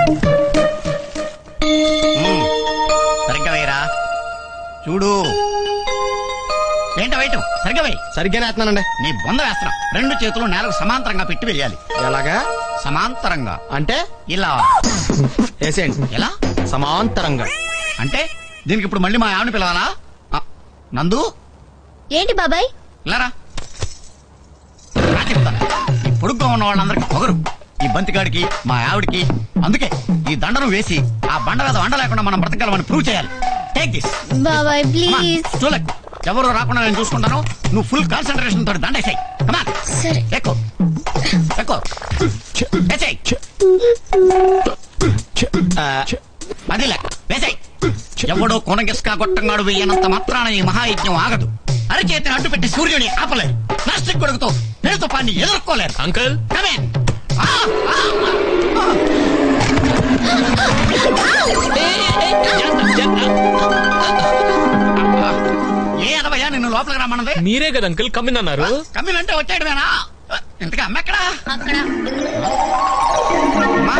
ఉమ్, సరిగ్గా వేయరా చూడు ఏంట వెయిట్ సరిగ్గా వేయి సరిగ్గానే వేస్తున్నానండి నీ బొంద వేస్త్రం రెండు చేతులు నేలకు సమాంతరంగా పెట్టి వేయాలి ఎలాగా సమాంతరంగా అంటే ఇలా వేసేయండి ఎలా సమాంతరంగా అంటే దీనికి ఇప్పుడు మళ్ళీ మా ఆవిడ పిలవాలా ఆ, నందు ఏంటి బాబాయ్ ఇలారా రా చెప్తాను ఈ పొడుగ్గా ఉన్న వాళ్ళందరికీ పొగరు ఈ బంతిగాడికి మా ఆవిడికి అందుకే ఈ దండను వేసి ఆ బండ మీద వండ లేకుండా మనం బ్రతకగలమని ప్రూవ్ చేయాలి టేక్ దిస్ బాబాయ్ ప్లీజ్ చూడకు ఎవరు రాకుండా నేను చూసుకుంటాను నువ్వు ఫుల్ కాన్సన్ట్రేషన్ తోటి దండేసాయి కమాన్ సరే ఎక్కువ ఎక్కువ వేసేయ్ ఆ, అది లెక్క వేసేయ్ ఎవడో కొనగిస్కా గొట్టంగాడు వెయ్యనంత మాత్రాన ఈ మహాయజ్ఞం ఆగదు అరచేతిని అడ్డు పెట్టి సూర్యుని ఆపలేరు ప్లాస్టిక్ కొడుకుతో పేరుతో పాన్ని ఎదుర్కోలేరు అంకుల్ Come in. ఆ, ఆ, ఆ. ఏ అనవయ్యా నిన్ను లోపలికి రమ్మన్నది మీరే కదా అంకుల్ కమ్మిన్ అన్నారు కమ్మినంటే వచ్చాడువేనా ఇంతకీ అమ్మ ఎక్కడా అక్కడ అమ్మా.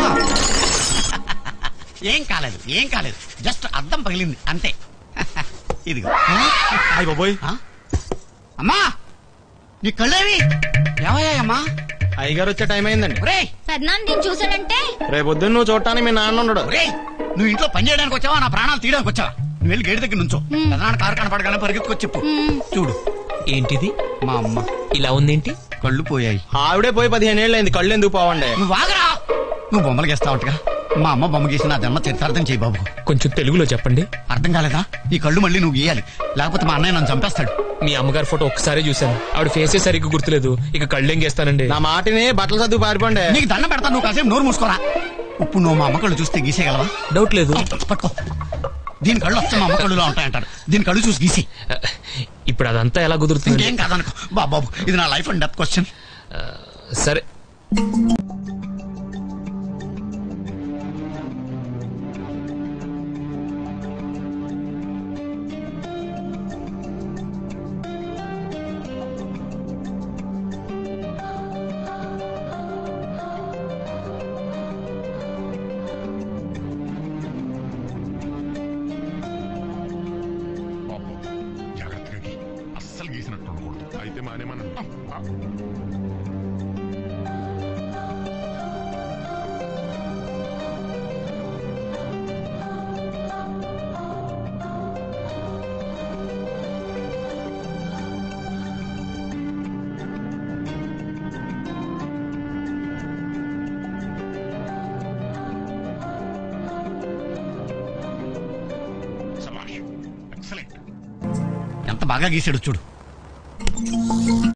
ఏం కాలేదు ఏం కాలేదు జస్ట్ అద్దం పగిలింది అంతే ఇదిగో అయ్ బాబోయ్ ఆ? అమ్మా నీ కళ్ళేవి ఏమయ్యాయమ్మా అయ్యగారు వచ్చే టైం అయిందండి ఒరేయ్ పెద్దనాన్న నేను చూసానంటే రేపు పొద్దున్న నువ్వు చూడటానికి మీ నాన్న ఉండడు ఒరేయ్ నువ్వు ఇంట్లో పని చేయడానికి వచ్చావా నా ప్రాణాలు తీయడానికి వచ్చావా నువ్వు వెళ్ళి గేటు దగ్గర నుంచో పెదనాన్న కారు కనపడగానే పరిగెత్తుకొచ్చి చెప్పు చూడు ఏంటిది మా అమ్మ ఇలా ఉందేంటి కళ్ళు పోయాయి ఆవిడే పోయి పదిహేను ఏళ్ళు అయింది కళ్ళు ఎందుకు పోవండి నువ్వు ఆగరా నువ్వు బొమ్మలు గీస్తావుగా మా అమ్మ బొమ్మ గీసి నా జన్మ చరితార్థం చేయి బాబు కొంచెం తెలుగులో చెప్పండి అర్థం కాలేదా ఈ కళ్ళు మళ్ళీ నువ్వు గీయాలి లేకపోతే మా అన్నయ్య నన్ను చంపేస్తాడు మీ అమ్మగారి ఫోటో ఒక్కసారి చూశాను ఆవిడ ఫేసే సరిగ్గా గుర్తులేదు ఇక కళ్ళేం గేస్తానండి నా మాటిని బట్టలు సర్దు పారిపోండి నీకు దండం పెడతా నువ్వు కాసేపు నోరు మూసుకోరా ఇప్పుడు నువ్వు మా అమ్మ కళ్ళు చూస్తే గీసేయగలవా డౌట్ లేదు పట్టుకో దీని కళ్ళు వస్తే మా అమ్మ కళ్ళులా ఉంటాయంటారు దీని కళ్ళు చూసి గీసి ఇప్పుడు అదంతా ఎలా కుదురుతుంది ఇంకేం కాదనుకో బాబాబు ఇది నా లైఫ్ అండ్ డెత్ క్వశ్చన్ సరే జాగ్రత్తగా గీ. అస్సలు గీసినట్టు ఉండకూడదు అయితే మానేమన్నాను ఎంత బాగా గీసాడు చూడు